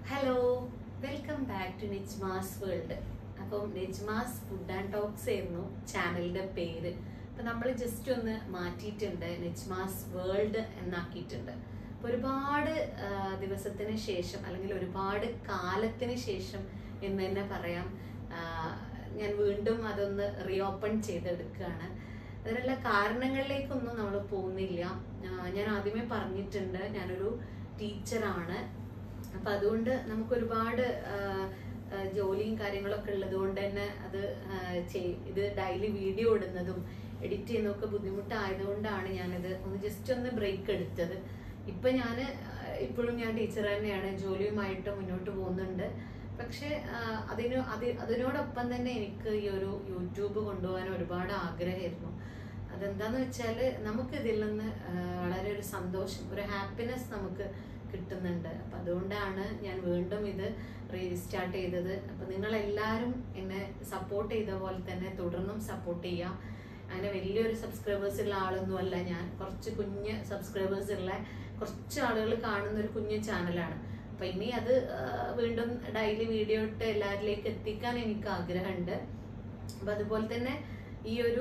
hello welcome back to Nijmas world അപ്പം Nijmas food and talks ആയിരുന്നു ചാനലിന്റെ പേര് അപ്പൊ നമ്മൾ ജസ്റ്റ് ഒന്ന് മാറ്റിയിട്ടുണ്ട് നിജ്മാസ് വേൾഡ് എന്നാക്കിയിട്ടുണ്ട് അപ്പൊ ഒരുപാട് ആ, ദിവസത്തിന് ശേഷം അല്ലെങ്കിൽ ഒരുപാട് കാലത്തിന് ശേഷം എന്ന് തന്നെ പറയാം ആ, ഞാൻ വീണ്ടും അതൊന്ന് റീഓപ്പൺ ചെയ്തെടുക്കുകയാണ് അതിനുള്ള കാരണങ്ങളിലേക്കൊന്നും നമ്മൾ പോകുന്നില്ല ആ, ഞാൻ ആദ്യമേ പറഞ്ഞിട്ടുണ്ട് ഞാനൊരു ടീച്ചറാണ് അപ്പൊ അതുകൊണ്ട് നമുക്ക് ഒരുപാട് ആ, ആ, ജോലിയും കാര്യങ്ങളൊക്കെ ഉള്ളത് കൊണ്ട് തന്നെ അത് ആ, ചെയ്- ഇത് ഡെയിലി വീഡിയോ ഇടുന്നതും എഡിറ്റ് ചെയ്യുന്നതൊക്കെ ബുദ്ധിമുട്ടായതുകൊണ്ടാണ് ഞാനിത് ഒന്ന് ജസ്റ്റ് ഒന്ന് ബ്രേക്ക് എടുത്തത് ഇപ്പൊ ഞാൻ ഇപ്പോഴും ഞാൻ ടീച്ചർ തന്നെയാണ് ജോലിയുമായിട്ട് മുന്നോട്ട് പോകുന്നുണ്ട് പക്ഷെ ആ, അതിന് അത് അതിനോടൊപ്പം തന്നെ എനിക്ക് ഈ ഒരു യൂട്യൂബ് കൊണ്ടുപോകാൻ ഒരുപാട് ആഗ്രഹമായിരുന്നു അതെന്താന്ന് വെച്ചാല് നമുക്ക് ഇതിൽ നിന്ന് ആ, വളരെ ഒരു സന്തോഷം ഒരു ഹാപ്പിനെസ് നമുക്ക് കിട്ടുന്നുണ്ട് അപ്പൊ അതുകൊണ്ടാണ് ഞാൻ വീണ്ടും ഇത് റീസ്റ്റാർട്ട് ചെയ്തത് അപ്പൊ നിങ്ങൾ എല്ലാവരും എന്നെ സപ്പോർട്ട് ചെയ്ത പോലെ തന്നെ തുടർന്നും സപ്പോർട്ട് ചെയ്യാം അങ്ങനെ വലിയൊരു സബ്സ്ക്രൈബേഴ്സ് ഉള്ള ആളൊന്നും അല്ല ഞാൻ കുറച്ച് കുഞ്ഞ് സബ്സ്ക്രൈബേഴ്സ് ഉള്ള കുറച്ച് ആളുകൾ കാണുന്ന ഒരു കുഞ്ഞു ചാനലാണ് അപ്പൊ ഇനി അത് ആ, വീണ്ടും ഡെയിലി വീഡിയോ ഇട്ട് എല്ലാവരിലേക്ക് എത്തിക്കാൻ എനിക്ക് ആഗ്രഹമുണ്ട് അപ്പൊ അതുപോലെ തന്നെ ഈ ഒരു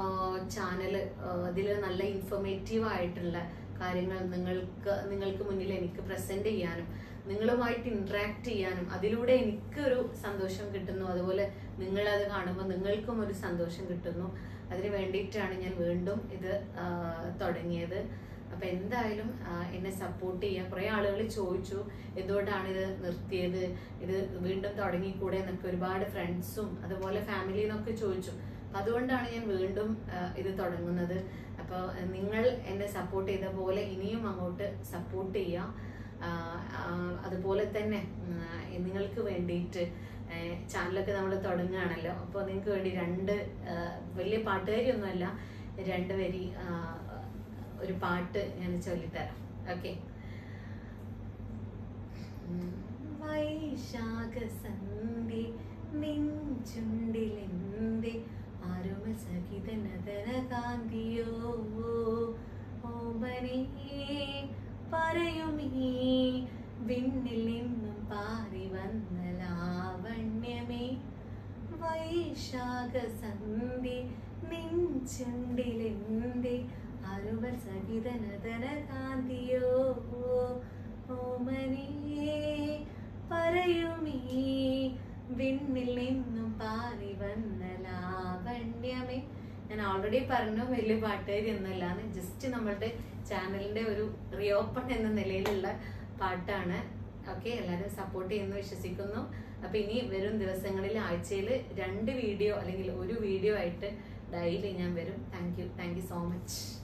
ചാനല് അതിൽ നല്ല ഇൻഫോർമേറ്റീവ് ആയിട്ടുള്ള കാര്യങ്ങൾ നിങ്ങൾക്ക് നിങ്ങൾക്ക് മുന്നിൽ എനിക്ക് പ്രസന്റ് ചെയ്യാനും നിങ്ങളുമായിട്ട് ഇന്ററാക്ട് ചെയ്യാനും അതിലൂടെ എനിക്കൊരു സന്തോഷം കിട്ടുന്നു അതുപോലെ നിങ്ങൾ അത് കാണുമ്പോൾ നിങ്ങൾക്കും ഒരു സന്തോഷം കിട്ടുന്നു അതിന് വേണ്ടിയിട്ടാണ് ഞാൻ വീണ്ടും ഇത് ആ, തുടങ്ങിയത് അപ്പൊ എന്തായാലും ആ, എന്നെ സപ്പോർട്ട് ചെയ്യാം കുറെ ആളുകൾ ചോദിച്ചു എന്തുകൊണ്ടാണ് ഇത് നിർത്തിയത് ഇത് വീണ്ടും തുടങ്ങിക്കൂടെ എന്നൊക്കെ ഒരുപാട് ഫ്രണ്ട്സും അതുപോലെ ഫാമിലിയിൽ നിന്നൊക്കെ ചോദിച്ചു അപ്പൊ അതുകൊണ്ടാണ് ഞാൻ വീണ്ടും ആ, ഇത് തുടങ്ങുന്നത് അപ്പോൾ നിങ്ങൾ എന്നെ സപ്പോർട്ട് ചെയ്ത പോലെ ഇനിയും അങ്ങോട്ട് സപ്പോർട്ട് ചെയ്യാം ആ, ആ, അതുപോലെ തന്നെ ഉം, നിങ്ങൾക്ക് വേണ്ടിയിട്ട് ചാനലൊക്കെ നമ്മൾ തുടങ്ങുകയാണല്ലോ അപ്പോൾ നിങ്ങൾക്ക് വേണ്ടി രണ്ട് ആ, വലിയ പാട്ടുകാരിയൊന്നുമല്ല രണ്ട് വരി ആ, ഒരു പാട്ട് ഞാൻ ചൊല്ലിത്തരാം ഓക്കെ വൈശാഖ സന്ധി നെഞ്ചുണ്ടിലെന്തി ആരുമ സഹിതനതന കാന്തിയോ ഓമനേ പറയുമീ വിണ്ണിൽ നിന്നും പാറി വന്ന ലാവണ്യമേ വൈശാഖ സന്ധി നെഞ്ചുണ്ടിലെന്തി അരുവർ സഹിതനതന കാന്തിയോ ഓമനേ പറയുമീ വിണ്ണിൽ നിന്നും പാറി വന്ന ലാവണ്യമേ ഞാൻ ഓൾറെഡി പറഞ്ഞു വലിയ പാട്ടുകാരി ഒന്നുമല്ലാന്ന് ജസ്റ്റ് നമ്മളുടെ ചാനലിന്റെ ഒരു റിയോപ്പൺ എന്ന നിലയിലുള്ള പാട്ടാണ് ഓക്കെ എല്ലാവരും സപ്പോർട്ട് ചെയ്യുന്നു വിശ്വസിക്കുന്നു അപ്പൊ ഇനി വരും ദിവസങ്ങളിൽ ആഴ്ചയിൽ രണ്ട് വീഡിയോ അല്ലെങ്കിൽ ഒരു വീഡിയോ ആയിട്ട് ഡെയിലി ഞാൻ വരും thank you thank you so much